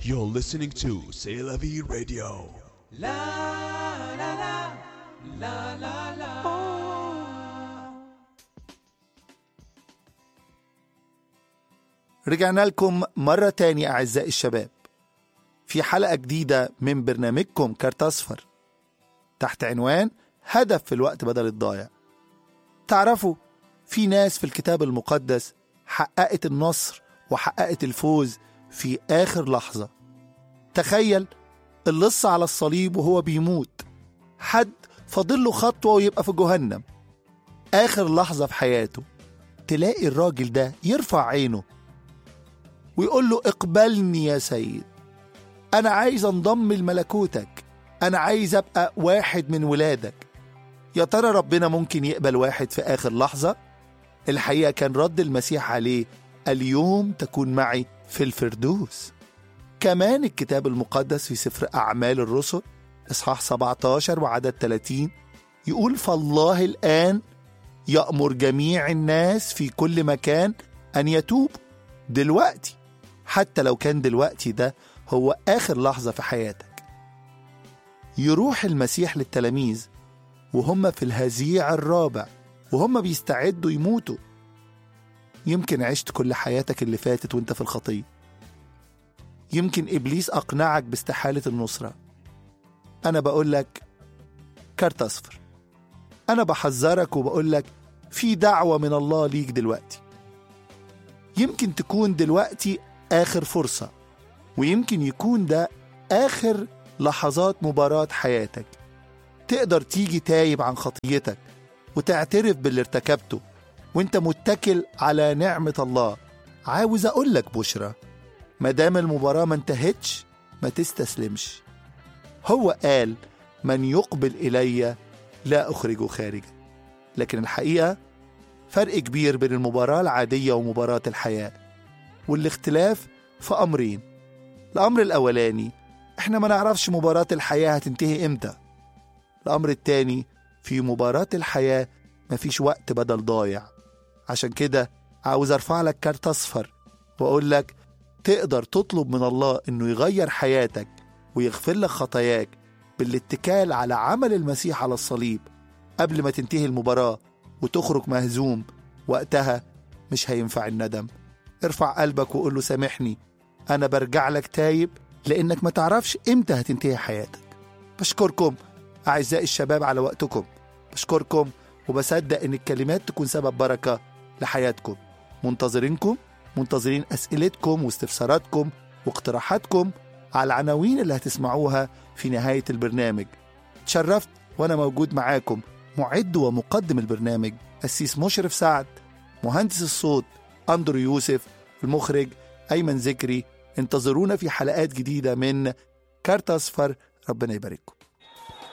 You're listening to C'est la vie radio. رجعنا لكم مرة تاني أعزائي الشباب في حلقة جديدة من برنامجكم كارت أصفر تحت عنوان هدف في الوقت بدل الضايع تعرفوا في ناس في الكتاب المقدس حققت النصر وحققت الفوز في آخر لحظة تخيل اللص على الصليب وهو بيموت حد فاضل له خطوة ويبقى في جهنم آخر لحظة في حياته تلاقي الراجل ده يرفع عينه ويقول له اقبلني يا سيد أنا عايز انضم لملكوتك أنا عايز أبقى واحد من ولادك يا ترى ربنا ممكن يقبل واحد في آخر لحظة؟ الحقيقة كان رد المسيح عليه اليوم تكون معي في الفردوس كمان الكتاب المقدس في سفر أعمال الرسل إصحاح 17 وعدد 30 يقول فالله الآن يأمر جميع الناس في كل مكان أن يتوبوا دلوقتي حتى لو كان دلوقتي ده هو آخر لحظة في حياتك يروح المسيح للتلاميذ وهم في الهزيع الرابع وهم بيستعدوا يموتوا يمكن عشت كل حياتك اللي فاتت وانت في الخطية يمكن إبليس أقنعك باستحالة النصرة أنا بقول لك كارت أصفر أنا بحذرك وبقول لك في دعوة من الله ليك دلوقتي يمكن تكون دلوقتي آخر فرصة ويمكن يكون ده آخر لحظات مباراة حياتك تقدر تيجي تايب عن خطيتك وتعترف باللي ارتكبته وانت متكل على نعمة الله عاوز أقول لك بشرى مادام المباراة ما انتهتش ما تستسلمش هو قال من يقبل إلي لا أخرجه خارجا لكن الحقيقة فرق كبير بين المباراة العادية ومباراة الحياة والاختلاف في أمرين الأمر الأولاني إحنا ما نعرفش مباراة الحياة هتنتهي إمتى الأمر التاني في مباراة الحياة مفيش وقت بدل ضايع عشان كده عاوز أرفع لك كارت أصفر وأقول لك تقدر تطلب من الله إنه يغير حياتك ويغفر لك خطاياك بالاتكال على عمل المسيح على الصليب قبل ما تنتهي المباراة وتخرج مهزوم وقتها مش هينفع الندم ارفع قلبك وقول له سامحني أنا برجع لك تايب لأنك ما تعرفش إمتى هتنتهي حياتك بشكركم أعزائي الشباب على وقتكم بشكركم وبصدق إن الكلمات تكون سبب بركة لحياتكم منتظرينكم منتظرين أسئلتكم واستفساراتكم واقتراحاتكم على العناوين اللي هتسمعوها في نهاية البرنامج تشرفت وأنا موجود معاكم معد ومقدم البرنامج أسيس مشرف سعد مهندس الصوت أندرو يوسف المخرج أيمن ذكري انتظرونا في حلقات جديدة من كارت أصفر ربنا يبارككم